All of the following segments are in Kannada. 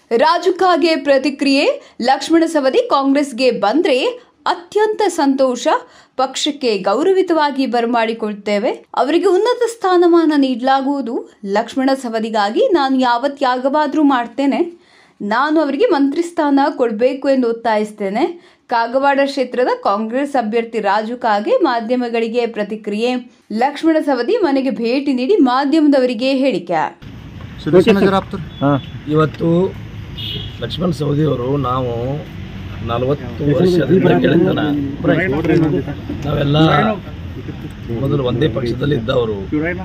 ರಾಜುಕಾಗೆ ಪ್ರತಿಕ್ರಿಯೆ ಲಕ್ಷ್ಮಣ ಸವದಿ ಕಾಂಗ್ರೆಸ್ಗೆ ಬಂದ್ರೆ ಅತ್ಯಂತ ಸಂತೋಷ ಪಕ್ಷಕ್ಕೆ ಗೌರವಿತವಾಗಿ ಬರಮಾಡಿಕೊಳ್ತೇವೆ ಅವರಿಗೆ ಉನ್ನತ ಸ್ಥಾನಮಾನ ನೀಡಲಾಗುವುದು ಲಕ್ಷ್ಮಣ ಸವದಿಗಾಗಿ ನಾನು ಯಾವ ತ್ಯಾಗವಾದರೂ ಮಾಡ್ತೇನೆ ನಾನು ಅವರಿಗೆ ಮಂತ್ರಿ ಸ್ಥಾನ ಕೊಡಬೇಕು ಎಂದು ಒತ್ತಾಯಿಸ್ತೇನೆ ಕಾಗವಾಡ ಕ್ಷೇತ್ರದ ಕಾಂಗ್ರೆಸ್ ಅಭ್ಯರ್ಥಿ ರಾಜು ಕಾಗೆ ಮಾಧ್ಯಮಗಳಿಗೆ ಪ್ರತಿಕ್ರಿಯೆ ಲಕ್ಷ್ಮಣ ಸವದಿ ಮನೆಗೆ ಭೇಟಿ ನೀಡಿ ಮಾಧ್ಯಮದವರಿಗೆ ಹೇಳಿಕೆ सुरेश नजर आप तो ಹಾಂ ಇವತ್ತು ಲಕ್ಷ್ಮಣ್ ಸವದಿಯವರು ನಾವು ನಲವತ್ತು ವರ್ಷದಿಂದ ಗೆಳೆತನ ನಾವೆಲ್ಲ ಮೊದಲು ಒಂದೇ ಪಕ್ಷದಲ್ಲಿ ಇದ್ದವರು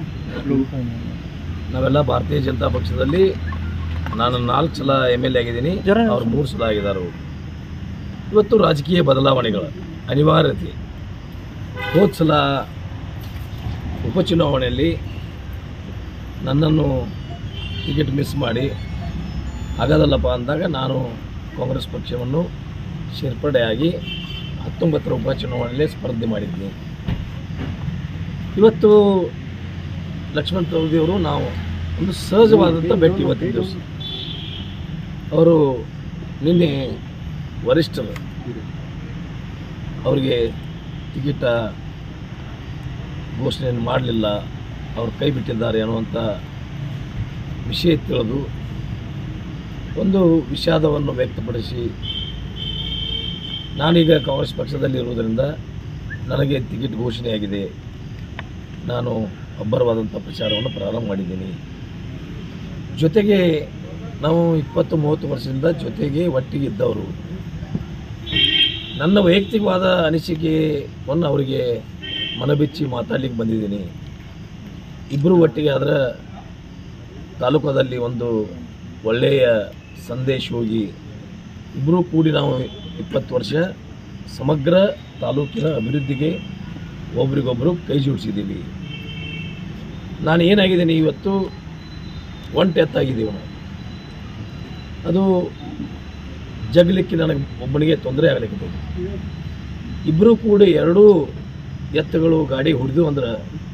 ನಾವೆಲ್ಲ ಭಾರತೀಯ ಜನತಾ ಪಕ್ಷದಲ್ಲಿ ನಾನು ನಾಲ್ಕು ಸಲ ಎಮ್ ಎಲ್ ಎ ಆಗಿದ್ದೀನಿ ಅವ್ರು ಮೂರು ಸಲ ಆಗಿದ್ದಾರೆ ಇವತ್ತು ರಾಜಕೀಯ ಬದಲಾವಣೆಗಳ ಅನಿವಾರ್ಯತೆ ಹೋದ ಸಲ ಉಪಚುನಾವಣೆಯಲ್ಲಿ ನನ್ನನ್ನು ಟಿಕೆಟ್ ಮಿಸ್ ಮಾಡಿ ಆಗೋದಲ್ಲಪ್ಪ ಅಂದಾಗ ನಾನು ಕಾಂಗ್ರೆಸ್ ಪಕ್ಷವನ್ನು ಸೇರ್ಪಡೆಯಾಗಿ ಹತ್ತೊಂಬತ್ತರ ಉಪಚುನಾವಣೆಯಲ್ಲಿ ಸ್ಪರ್ಧೆ ಮಾಡಿದ್ದೀನಿ ಇವತ್ತು ಲಕ್ಷ್ಮಣ್ ಸವದಿಯವರು ನಾವು ಒಂದು ಸಹಜವಾದಂಥ ಭೇಟಿ ಇವತ್ತಿನ ದಿವಸ ಅವರು ನಿನ್ನೆ ವರಿಷ್ಠರು ಅವರಿಗೆ ಟಿಕೆಟ ಘೋಷಣೆಯನ್ನು ಮಾಡಲಿಲ್ಲ ಅವ್ರು ಕೈ ಬಿಟ್ಟಿದ್ದಾರೆ ಅನ್ನುವಂಥ ವಿಷಯ ತಿಳಿದು ಒಂದು ವಿಷಾದವನ್ನು ವ್ಯಕ್ತಪಡಿಸಿ ನಾನೀಗ ಕಾಂಗ್ರೆಸ್ ಪಕ್ಷದಲ್ಲಿ ಇರುವುದರಿಂದ ನನಗೆ ಟಿಕೆಟ್ ಘೋಷಣೆಯಾಗಿದೆ ನಾನು ಅಬ್ಬರವಾದಂಥ ಪ್ರಚಾರವನ್ನು ಪ್ರಾರಂಭ ಮಾಡಿದ್ದೀನಿ ಜೊತೆಗೆ ನಾವು ಇಪ್ಪತ್ತು ಮೂವತ್ತು ವರ್ಷದಿಂದ ಜೊತೆಗೆ ಒಟ್ಟಿಗೆ ಇದ್ದವರು ನನ್ನ ವೈಯಕ್ತಿಕವಾದ ಅನಿಸಿಕೆಯನ್ನು ಅವರಿಗೆ ಮನಬಿಚ್ಚಿ ಮಾತಾಡ್ಲಿಕ್ಕೆ ಬಂದಿದ್ದೀನಿ ಇಬ್ಬರು ಒಟ್ಟಿಗೆ ಆದರೆ ತಾಲೂಕದಲ್ಲಿ ಒಂದು ಒಳ್ಳೆಯ ಸಂದೇಶ ಹೋಗಿ ಇಬ್ಬರೂ ಕೂಡಿ ನಾವು ಇಪ್ಪತ್ತು ವರ್ಷ ಸಮಗ್ರ ತಾಲೂಕಿನ ಅಭಿವೃದ್ಧಿಗೆ ಒಬ್ರಿಗೊಬ್ಬರು ಕೈ ಜೋಡಿಸಿದ್ದೀವಿ ನಾನು ಏನಾಗಿದ್ದೀನಿ ಇವತ್ತು ಒಂಟೆ ಎತ್ತಾಗಿದ್ದೀವಿ ನಾವು ಅದು ಜಗಲಿಕ್ಕೆ ನನಗೆ ಒಬ್ಬನಿಗೆ ತೊಂದರೆ ಆಗಲಿಕ್ಕೆ ಇಬ್ಬರೂ ಕೂಡಿ ಎರಡೂ ಎತ್ತುಗಳು ಗಾಡಿ ಹೊಡೆದು ಅಂದ್ರೆ